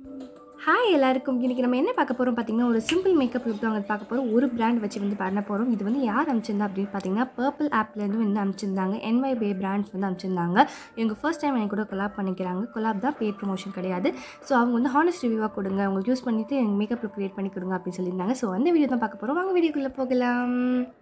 hi எல்லாருக்கும் இன்றைக்கி நம்ம என்ன பார்க்க போகிறோம் பார்த்தீங்கன்னா ஒரு சிம்பிள் மேக்கப் லுக் தான் வந்து பார்க்க போகிறோம் ஒரு பிராண்ட் வச்சு வந்து பண்ண போகிறோம் இது வந்து யார் அனுப்பிச்சிருந்தா அப்படின்னு பார்த்தீங்கன்னா பர்பிள் ஆப்லேருந்து வந்து அனுப்பிச்சிருந்தாங்க என்ஒய் பே பிராண்ட்ஸ் வந்து அனுப்பிச்சிருந்தாங்க இவங்க ஃபர்ஸ்ட் டைம் எனக்கு கூட கொலாப் பண்ணிக்கிறாங்க கொலாப் தான் பேட் ப்ரொமோஷன் கிடையாது ஸோ அவங்க வந்து ஹானஸ்ட் ரிவ்யூவாக கொடுங்க உங்களுக்கு யூஸ் பண்ணிவிட்டு எங்கள் மேக்கப் லுக் க்ரியேட் பண்ணி கொடுங்க அப்படின்னு சொல்லியிருந்தாங்க ஸோ அந்த வீடியோ தான் பார்க்க போகிறோம் வாங்க வீடியோக்குள்ளே போகலாம்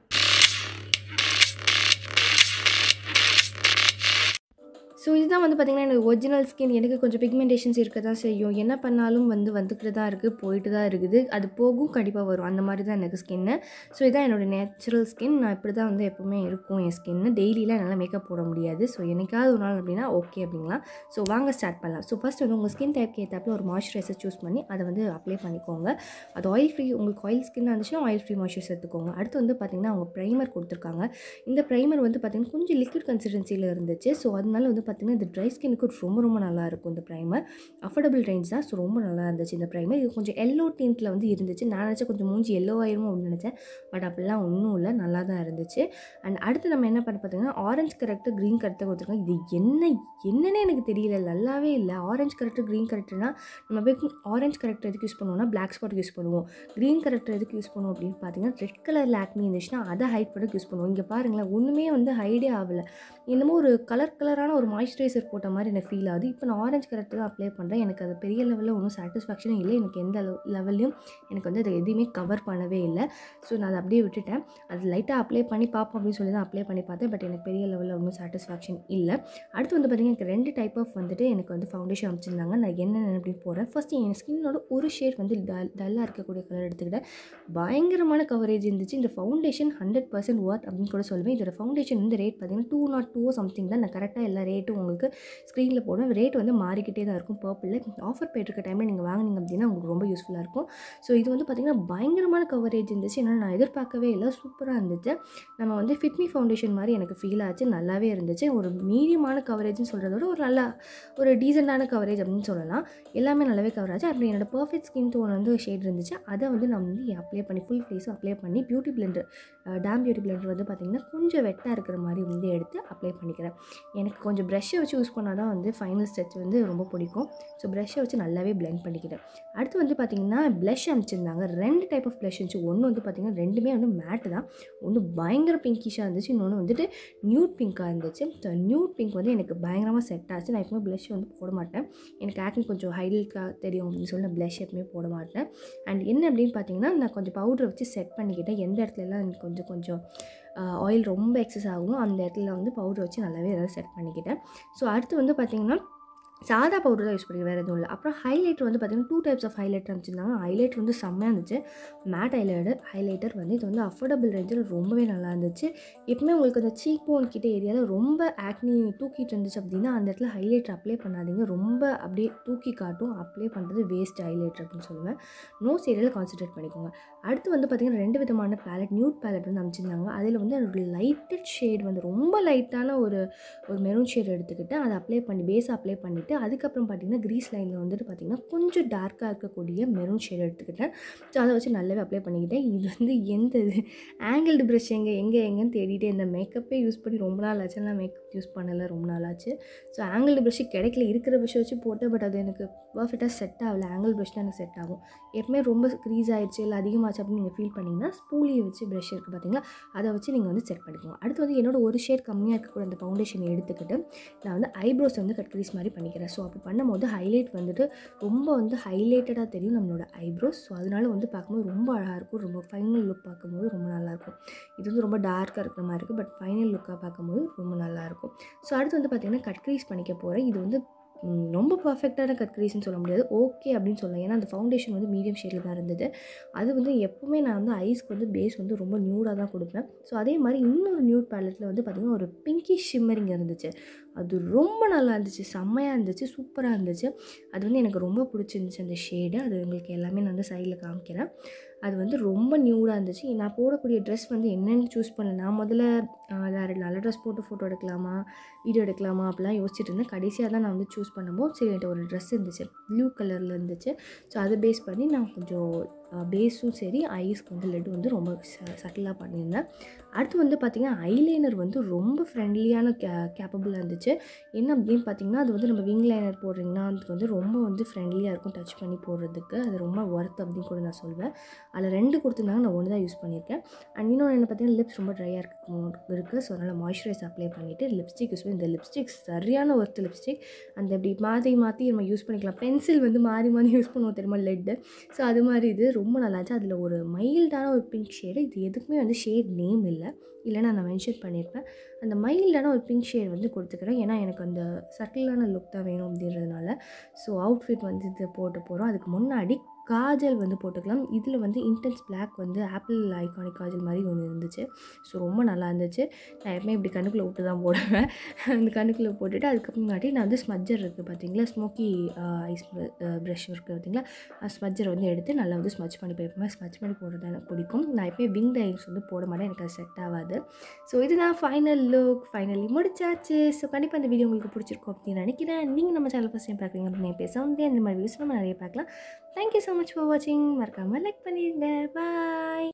ஸோ இதுதான் வந்து பார்த்திங்கன்னா எனக்கு ஒரிஜினல் ஸ்கின் எனக்கு கொஞ்சம் பிக்மெண்டேஷன்ஸ் இருக்க தான் செய்யும் என்ன பண்ணாலும் வந்து வந்துக்கிட்டு தான் இருக்குது போயிட்டு தான் இருக்குது அது போகும் கண்டிப்பாக வரும் அந்த மாதிரி தான் எனக்கு ஸ்கின்னு ஸோ இதான் என்னோடய நேச்சுரல் ஸ்கின் நான் இப்படி தான் வந்து எப்போவுமே இருக்கும் என் ஸ்கின்னு டெய்லியில் என்னால் மேக்கப் போட முடியாது ஸோ என்னைக்காவது ஒரு நாள் அப்படின்னா ஓகே அப்படிங்களா ஸோ வாங்க ஸ்டார்ட் பண்ணலாம் ஸோ ஃபஸ்ட் வந்து உங்கள் ஸ்கின் டைப்க்கு ஏற்றாப்புல ஒரு மாய்ஸ்சரைசர் சூஸ் பண்ணி அதை வந்து அப்ளை பண்ணிக்கோங்க அது ஆயில் ஃப்ரீ உங்களுக்கு ஆயில் ஸ்கின் இருந்துச்சுன்னா ஆயில் ஃப்ரீ மாய்ஸ்சரைசர் எடுத்துக்கோங்க அடுத்து வந்து பார்த்திங்கன்னா அவங்க ப்ரைமர் கொடுத்துருக்காங்க இந்த ப்ரைமர் வந்து பார்த்திங்கன்னா கொஞ்சம் லிக்விட் கன்சிஸ்டன்சியில் இருந்துச்சு ஸோ அதனால வந்து பார்த்திங்கன்னா இந்த ட்ரை ஸ்கினுக்கு ரொம்ப ரொம்ப நல்லா இருக்கும் இந்த ப்ரைமர் அஃபோர்டபுள் ரேஞ்ச் தான் ஸோ ரொம்ப நல்லா இருந்துச்சு இந்த ப்ரைமர் இது கொஞ்சம் எல்லோ டின்ட்டில் வந்து இருந்துச்சு நான் நினச்சேன் கொஞ்சம் மூஞ்சி எல்லோ ஆயிரும் அப்படின்னு நினச்சேன் பட் அப்படிலாம் ஒன்றும் இல்லை நல்லா தான் இருந்துச்சு அண்ட் அடுத்து நம்ம என்ன பண்ண பார்த்தீங்கன்னா ஆரஞ்சு கரெக்டாக க்ரீன் கரெக்டாக கொடுத்துருக்காங்க இது என்ன என்னன்னே எனக்கு தெரியல நல்லாவே இல்லை ஆரஞ்சு கரெக்டாக க்ரீன் கரெக்ட்னா நம்ம போய் ஆரஞ்சு கரெக்டர் எதுக்கு யூஸ் பண்ணுவோம்னா பிளாக் ஸ்பாட் யூஸ் பண்ணுவோம் க்ரீன் கரெக்டர் எதுக்கு யூஸ் பண்ணுவோம் அப்படின்னு பார்த்தீங்கன்னா ரெட் கலர் லாக்மி இருந்துச்சுன்னா அதை ஹைட் பண்ண யூஸ் பண்ணுவோம் இங்கே பாருங்களேன் ஒன்றுமே வந்து ஹைடே ஆகலை என்னமோ ஒரு கலர் கலரான ஒரு மாய்ஸ்சரைசர் போட்ட மாதிரி எனக்கு ஃபீல் ஆகுது இப்போ நான் ஆரஞ்சு கரெக்ட் தான் அப்ளை பண்ணுறேன் எனக்கு அது பெரிய லெவலில் ஒன்றும் சாட்டிஸ்ஃபேக்ஷனும் இல்லை எனக்கு எந்த லெவல்லையும் எனக்கு வந்து அதை எதையுமே கவர் பண்ணவே இல்லை ஸோ நான் அதை அப்படியே விட்டுட்டேன் அது லைட்டாக அப்ளை பண்ணி பார்ப்போம் அப்படின்னு சொல்லி தான் அப்ளை பண்ணி பார்த்தேன் பட் எனக்கு பெரிய லெவலில் ஒன்றும் சாட்டிஸ்ஃபேக்ஷன் இல்லை அடுத்து வந்து பார்த்திங்கன்னா எனக்கு ரெண்டு டைப் ஆஃப் வந்துட்டு எனக்கு வந்து ஃபவுண்டேஷன் அமைச்சிருந்தாங்க நான் என்னென்ன அப்படி போகிறேன் ஃபஸ்ட்டு என் ஸ்கின்னோட ஒரு ஷேட் வந்து டல் டல்லாக இருக்கக்கூடிய கலர் எடுத்துக்கிட்டேன் பயங்கரமான கவரேஜ் இருந்துச்சு இந்த ஃபவுண்டேஷன் ஹண்ட்ரட் பர்சன்ட் ஒர்த் அப்படின்னு கூட சொல்லுவேன் இதோட ஃபவுண்டேஷன் வந்து ரேட் பார்த்தீங்கன்னா டூ நாட் டூ சம்திங் தான் நான் கரெக்டாக எல்லா ரேட்டும் உங்களுக்கு ஸ்க்ரீனில் போடுவேன் ரேட் வந்து மாறிக்கிட்டே தான் இருக்கும் பர்பிளில் ஆஃபர் போயிட்டுருக்க டைமில் நீங்கள் வாங்கினீங்க அப்படின்னா உங்களுக்கு ரொம்ப யூஸ்ஃபுல்லாக இருக்கும் ஸோ இது வந்து பார்த்திங்கன்னா பயங்கரமான கவரேஜ் இருந்துச்சு என்னால் நான் எதிர்பார்க்கவே இல்லை சூப்பராக இருந்துச்சு நம்ம வந்து ஃபிட்மி ஃபவுண்டேஷன் மாதிரி எனக்கு ஃபீல் ஆச்சு நல்லாவே இருந்துச்சு ஒரு மீடியமான கவரேஜ்னு சொல்கிறத விட ஒரு நல்ல ஒரு டீசெண்டான கவரேஜ் அப்படின்னு சொல்லலாம் எல்லாமே நல்லாவே கவர் ஆச்சு அப்படி என்னோடய பர்ஃபெக்ட் ஸ்கின் டோன் வந்து ஷேட் இருந்துச்சு அதை வந்து நான் வந்து அப்ளை பண்ணி ஃபுல் ஃபேஸும் அப்ளை பண்ணி beauty blender damp beauty blender வந்து பார்த்திங்கன்னா கொஞ்சம் வெட்டாக இருக்கிற மாதிரி வந்து எடுத்து அப்ளை பண்ணிக்கிறேன் எனக்கு கொஞ்சம் ப்ரஷ்ஷை வச்சு யூஸ் பண்ணால் தான் வந்து ஃபைனல் ஸ்டெச் வந்து ரொம்ப பிடிக்கும் ஸோ ப்ரஷ்ஷை வச்சு நல்லாவே பிளெண்ட் பண்ணிக்கிறேன் அடுத்து வந்து பார்த்திங்கன்னா ப்ளஷ் அனுப்பிச்சிருந்தாங்க ரெண்டு டைப் ஆஃப் ப்ளஷ் இருந்துச்சு ஒன்று வந்து பார்த்திங்கன்னா ரெண்டுமே வந்து மேட்டு தான் ஒன்று பயங்கர பிங்கிஷாக இருந்துச்சு இன்னொன்று வந்துட்டு நியூட் பிங்காக இருந்துச்சு ஸோ நியூட் பிங்க் வந்து எனக்கு பயங்கரமாக செட் ஆச்சு நான் எப்பவுமே ப்ளஷ் வந்து போட மாட்டேன் எனக்கு ஆக்னி கொஞ்சம் ஹைலைட்டாக தெரியும் அப்படின்னு சொல்லி நான் ப்ளஷ் எப்பவுமே போட மாட்டேன் அண்ட் என்ன அப்படின்னு பார்த்தீங்கன்னா நான் கொஞ்சம் பவுடரை வச்சு செட் பண்ணிக்கிட்டேன் எந்த இடத்துலலாம் எனக்கு கொஞ்சம் கொஞ்சம் ஆயில் ரொம்ப எக்ஸஸ் ஆகும் அந்த இடத்துல வந்து பவுடர் வச்சு நல்லாவே ஏதாவது செட் பண்ணிக்கிட்டேன் ஸோ அடுத்து வந்து பார்த்திங்கன்னா சாதா பவுடர் தான் யூஸ் பண்ணி வேறு எதுவும் இல்லை அப்புறம் ஹைலைட்டர் வந்து பார்த்திங்கன்னா டூ டைப்ஸ் ஆஃப் ஹைலைட்டர் அமைச்சிருந்தாங்க ஹைலைட்டர் வந்து செம்மையாக இருந்துச்சு மேட் ஹைலைட்டர் ஹைலைட்டர் வந்து இது வந்து அஃபோர்டபுள் ரேஞ்சில் ரொம்பவே நல்லா இருந்துச்சு எப்பவுமே உங்களுக்கு அந்த சீக் போன் கிட்ட ஏரியாவில் ரொம்ப ஆக்னி தூக்கிட்டு இருந்துச்சு அப்படின்னா அந்த இடத்துல ஹைலைட்டர் அப்ளை பண்ணாதீங்க ரொம்ப அப்படியே தூக்கி காட்டும் அப்ளை பண்ணுறது வேஸ்ட் ஹைலைட்டர் அப்படின்னு சொல்லுவேன் நோஸ் ஏரியாவில் கான்சன்ட்ரேட் பண்ணிக்கோங்க அடுத்து வந்து பார்த்திங்கன்னா ரெண்டு விதமான பேலட் நியூட் பேலட் வந்து அமைச்சிருந்தாங்க அதில் வந்து ஒரு லைட்டட் ஷேட் வந்து ரொம்ப லைட்டான ஒரு ஒரு மெரூன் ஷேட் எடுத்துக்கிட்டு அதை அப்ளை பண்ணி பேஸ் அப்ளை பண்ணிவிட்டு அதுக்கப்புறம் பார்த்திங்கன்னா க்ரீஸ் லைனில் வந்துட்டு பார்த்திங்கன்னா கொஞ்சம் டார்க்காக இருக்கக்கூடிய மெரூன் ஷேட் எடுத்துக்கிட்டேன் ஸோ அதை வச்சு நல்லாவே அப்ளை பண்ணிக்கிட்டேன் இது வந்து எந்த இது ஆங்கிள்டு ப்ரஷ் எங்கே எங்கே எங்கேன்னு தேடிட்டு இந்த மேக்கப்பே யூஸ் பண்ணி ரொம்ப நாள் ஆச்சு நான் மேக்கப் யூஸ் பண்ணலை ரொம்ப நாள் ஆச்சு ஸோ ஆங்கிள்டு ப்ரஷ்ஷு கிடைக்கல இருக்கிற ப்ரஷ் வச்சு போட்டேன் பட் அது எனக்கு பர்ஃபெக்டாக செட் ஆகலை ஆங்கிள் ப்ரஷ் தான் எனக்கு செட் ஆகும் எப்பவுமே ரொம்ப க்ரீஸ் ஆயிடுச்சு இல்லை அதிகமாச்சு அப்படின்னு நீங்கள் ஃபீல் பண்ணிங்கன்னா ஸ்பூலியை வச்சு ப்ரஷ் இருக்குது பார்த்தீங்களா அதை வச்சு நீங்கள் வந்து செட் பண்ணிக்கோங்க அடுத்து வந்து என்னோட ஒரு ஷேட் கம்மியாக இருக்கக்கூடிய அந்த ஃபவுண்டேஷனை எடுத்துக்கிட்டு நான் வந்து ஐப்ரோஸ் வந்து கட் க்ரீஸ் மாதிரி பண்ணிக்கிறேன் ஸோ அப்படி பண்ணும்போது ஹைலைட் வந்துட்டு ரொம்ப வந்து ஹைலைட்டடாக தெரியும் நம்மளோட ஐப்ரோஸ் ஸோ அதனால வந்து பார்க்கும்போது ரொம்ப அழகாக இருக்கும் ரொம்ப ஃபைனல் லுக் பார்க்கும்போது ரொம்ப நல்லாயிருக்கும் இது வந்து ரொம்ப டார்க்காக இருக்கிற மாதிரி இருக்குது பட் ஃபைனல் லுக்காக பார்க்கும்போது ரொம்ப நல்லாயிருக்கும் ஸோ அடுத்து வந்து பார்த்திங்கன்னா கட் க்ரீஸ் பண்ணிக்க போகிறேன் இது வந்து ரொம்ப பர்ஃபெக்டான கட் க்ரீஸ்னு சொல்ல முடியாது ஓகே அப்படின்னு சொல்லலாம் ஏன்னா அந்த ஃபவுண்டேஷன் வந்து மீடியம் ஷேடில் தான் இருந்தது அது வந்து எப்போவுமே நான் வந்து ஐஸ்க்கு வந்து பேஸ் வந்து ரொம்ப நியூடாக தான் கொடுப்பேன் ஸோ அதே மாதிரி இன்னொரு நியூட் பேலட்டில் வந்து பார்த்திங்கன்னா ஒரு பிங்கி ஷிம்மரிங் இருந்துச்சு அது ரொம்ப நல்லா இருந்துச்சு செம்மையாக இருந்துச்சு சூப்பராக இருந்துச்சு அது வந்து எனக்கு ரொம்ப பிடிச்சிருந்துச்சு அந்த ஷேடு அது உங்களுக்கு எல்லாமே நான் வந்து சைடில் காமிக்கிறேன் அது வந்து ரொம்ப நியூடாக இருந்துச்சு நான் போடக்கூடிய ட்ரெஸ் வந்து என்னென்னு சூஸ் பண்ணல நான் முதல்ல வேறு நல்ல ட்ரெஸ் போட்டு ஃபோட்டோ எடுக்கலாமா வீடியோ எடுக்கலாமா அப்படிலாம் யோசிச்சுட்டு இருந்தேன் கடைசியாக தான் நான் வந்து சூஸ் பண்ணும்போது சரி என்கிட்ட ஒரு ட்ரெஸ் இருந்துச்சு ப்ளூ கலரில் இருந்துச்சு ஸோ அதை பேஸ் பண்ணி நான் கொஞ்சம் பேஸும் சரி ஐஸ்க்கு வந்து லெட் வந்து ரொம்ப சட்டிலாக பண்ணியிருந்தேன் அடுத்து வந்து பார்த்திங்கன்னா ஐலைனர் வந்து ரொம்ப ஃப்ரெண்ட்லியான கே கேப்பபிளாக இருந்துச்சு என்ன அப்படின்னு பார்த்தீங்கன்னா அது வந்து நம்ம விங் லைனர் போடுறீங்கன்னா அதுக்கு வந்து ரொம்ப வந்து ஃப்ரெண்ட்லியாக இருக்கும் டச் பண்ணி போடுறதுக்கு அது ரொம்ப ஒர்த் அப்படின்னு கூட நான் சொல்வேன் அதில் ரெண்டு கொடுத்துருந்தாங்க நான் ஒன்று தான் யூஸ் பண்ணியிருக்கேன் அண்ட் இன்னொன்று என்ன பார்த்தீங்கன்னா லிப்ஸ் ரொம்ப ட்ரையாக இருக்கு இருக்குது ஸோ அதனால் மாய்ஸ்சரைஸ் அப்ளை பண்ணிவிட்டு லிப்ஸ்டிக் யூஸ் பண்ணி இந்த லிப்ஸ்டிக் சரியான ஒர்த் லிப்ஸ்டிக் அந்த இப்படி மாற்றி மாற்றி நம்ம யூஸ் பண்ணிக்கலாம் பென்சில் வந்து மாறி மாறி யூஸ் பண்ணுவோம் தெரியுமா லெட்டு ஸோ அது மாதிரி இது ரொம்ப நல்லாச்சு அதில் ஒரு மைல்டான ஒரு பிங்க் ஷேடு இது எதுக்குமே வந்து ஷேட் நேம் இல்லை இல்லைனா நான் மென்ஷன் பண்ணியிருப்பேன் அந்த மைல்டான ஒரு பிங்க் ஷேட் வந்து கொடுத்துக்கிறேன் ஏன்னா எனக்கு அந்த சட்டிலான லுக் தான் வேணும் அப்படின்றதுனால ஸோ அவுட்ஃபிட் வந்து இது போட்டு போகிறோம் அதுக்கு முன்னாடி காஜல் வந்து போட்டுக்கலாம் இதில் வந்து இன்டென்ஸ் பிளாக் வந்து ஆப்பிள் ஐகானிக் காஜல் மாதிரி ஒன்று இருந்துச்சு ஸோ ரொம்ப நல்லா இருந்துச்சு நான் எப்பவுமே இப்படி கண்ணுக்குள்ளே விட்டு தான் போடுவேன் அந்த கண்ணுக்குள்ளே போட்டுட்டு அதுக்கப்புறம் முன்னாடி நான் வந்து ஸ்மஜ்ஜர் இருக்குது பார்த்தீங்களா ஸ்மோக்கி ஐஸ் ப்ரஷ் இருக்குது பார்த்தீங்களா ஸ்மஜ்ஜரை வந்து எடுத்து நல்லா வந்து ஸ்மஜ் பண்ணி போயிருப்பேன் ஸ்மஜ் பண்ணி போடுறது எனக்கு பிடிக்கும் நான் எப்போயே விங் டைல்ஸ் வந்து போட மாட்டேன் எனக்கு அது செட் ஆகாது ஸோ இதுதான் ஃபைனல் லுக் ஃபைனலி முடிச்சாச்சு ஸோ கண்டிப்பாக இந்த வீடியோ உங்களுக்கு பிடிச்சிருக்கும் அப்படின்னு நினைக்கிறேன் நீங்கள் நம்ம சேனல் ஃபஸ்ட் டைம் பார்க்குறீங்க அப்படின்னு பேச வந்து இந்த மாதிரி வீடியோஸ் நம்ம நிறைய பார்க்கலாம் தேங்க்யூ ஸோ மச் ஃபார் வாட்சிங் மறக்காமல் லைக் பண்ணிடுங்க பாய்